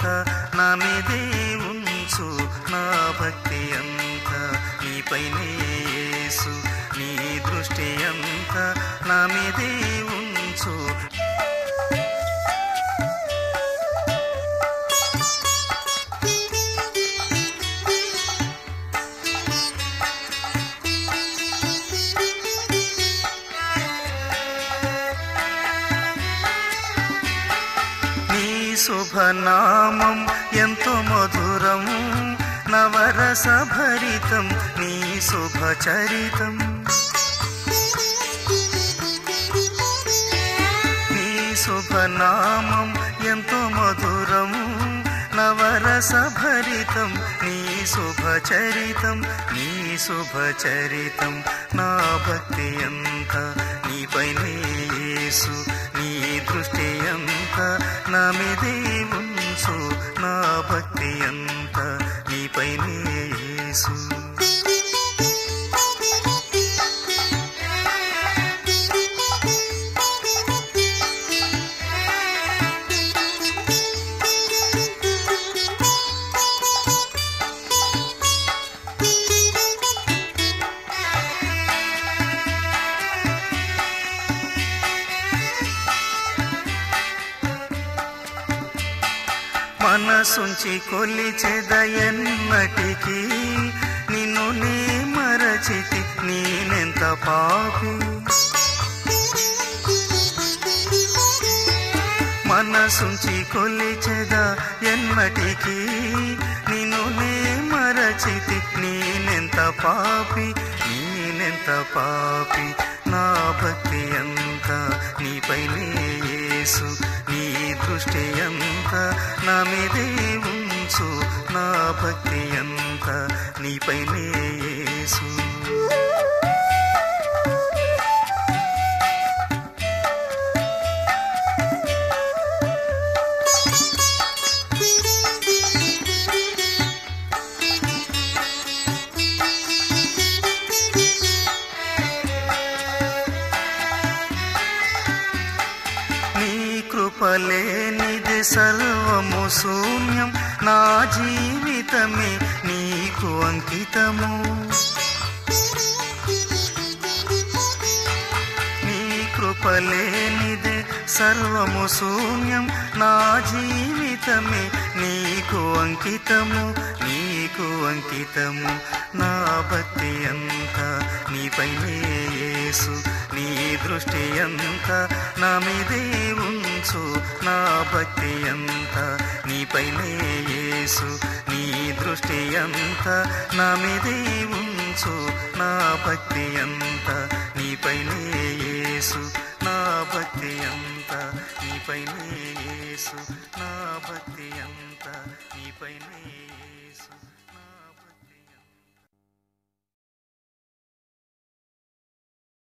అంతా నా మీదే ఉంచు నా భక్తి అంతా నీపైనే యేసు నీ దృష్టి అంతా నా మీదే ఉంచు నీ శుభనామం ఎంతో మధురం నవరస భరితం నీ శుభచరితం నీ శుభనామం ఎంతో మధురం నవరస భరితం నీ శుభచరితం నీ శుభచరితం నా భక్తి అంత నీపైనే యేసు నీ దృష్టి అంత నా మీదే ఉంచు నా భక్తి అంత నీపైనే యేసు మనసుంచి కొలిచెదయన్నటికి నిన్ను నీ మరచితి నేనెంత పాపి మనసుంచి కొలిచెద ఎన్నటికి నిన్ను నీ మరచితి నేనెంత పాపి నేనెంత పాపి నా భక్తి అంత నీపైనే యేసు నీ దృష్టి అంత నా మీదే ఉంచు నా భక్తి అంత నీపైనే యేసు నీ కృపలేనిది సర్వము శూన్యం నా జీవితమే నీకు అంకితము నీ కృపలేనిదే సర్వము శూన్యం నా జీవితమే నీకు అంకితము నీకు అంకితము నా భక్తి అంతా నీపైనే యేసు నీ దృష్టి అంతా నా మీదే ఉంచు నా భక్తి అంతా నీపైనే యేసు నీ దృష్టి అంతా నా మీదే ఉంచు నా భక్తి అంతా నీపైనే యేసు నా భక్తి అంతా నీపైనే యేసు నా భక్తి అంతా నీపైనే యేసు